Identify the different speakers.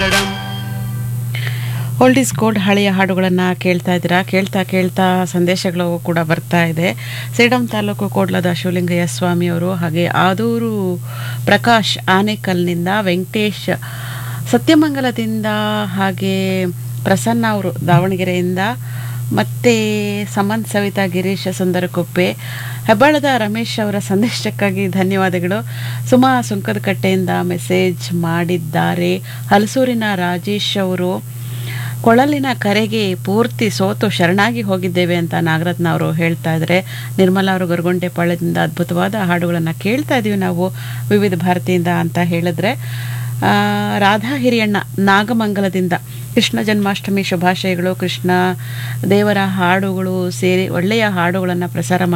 Speaker 1: ಕನ್ನಡಂ
Speaker 2: old is gold ಹಳೆಯ ಹಾಡುಗಳನ್ನು ಕೇಳ್ತಾ ಇದ್ದೀರಾ ಕೇಳ್ತಾ ಕೇಳ್ತಾ ಸಂದೇಶಗಳು ಕೂಡ ಬರ್ತಾ ಇದೆ ಸೇಡಂ ತಾಲೂಕು ಕೋಡ್ಲದ ಶಿವಲಿಂಗಯ್ಯ ಸ್ವಾಮಿಯವರು ಹಾಗೆ ಆದೂರು ಪ್ರಕಾಶ್ ಆನೇಕಲ್ನಿಂದ ವೆಂಕಟೇಶ್ ಸತ್ಯಮಂಗಲದಿಂದ ಹಾಗೆ ಪ್ರಸನ್ನ ಅವರು ದಾವಣಗೆರೆಯಿಂದ ಮತ್ತೆ ಸಮಂತ್ ಸವಿತಾ ಗಿರೀಶ ಸುಂದರಕೊಪ್ಪೆ ಹೆಬ್ಬಾಳದ ರಮೇಶ್ ಅವರ ಸಂದೇಶಕ್ಕಾಗಿ ಧನ್ಯವಾದಗಳು ಸುಮಾ ಸುಂಕದಕಟ್ಟೆಯಿಂದ ಮೆಸೇಜ್ ಮಾಡಿದ್ದಾರೆ ಹಲಸೂರಿನ ರಾಜೇಶ್ ಅವರು ಕೊಳಲಿನ ಕರೆಗೆ ಪೂರ್ತಿ ಸೋತು ಶರಣಾಗಿ ಹೋಗಿದ್ದೇವೆ ಅಂತ ನಾಗರತ್ನ ಅವರು ಹೇಳ್ತಾ ಇದ್ದಾರೆ ನಿರ್ಮಲಾ ಅವರು ಗೊರಗುಂಟೆ ಪಾಳ್ಯದಿಂದ ಅದ್ಭುತವಾದ ಹಾಡುಗಳನ್ನು ಕೇಳ್ತಾ ಇದ್ದೀವಿ ನಾವು ವಿವಿಧ ಭಾರತಿಯಿಂದ ಅಂತ ಹೇಳಿದ್ರೆ ಆ, ರಾಧಾ ಹಿರಿಯಣ್ಣ ನಾಗಮಂಗಲದಿಂದ ಕೃಷ್ಣ ಜನ್ಮಾಷ್ಟಮಿ ಶುಭಾಶಯಗಳು ಕೃಷ್ಣ ದೇವರ ಹಾಡುಗಳು ಸೇರಿ ಒಳ್ಳೆಯ ಹಾಡುಗಳನ್ನು ಪ್ರಸಾರ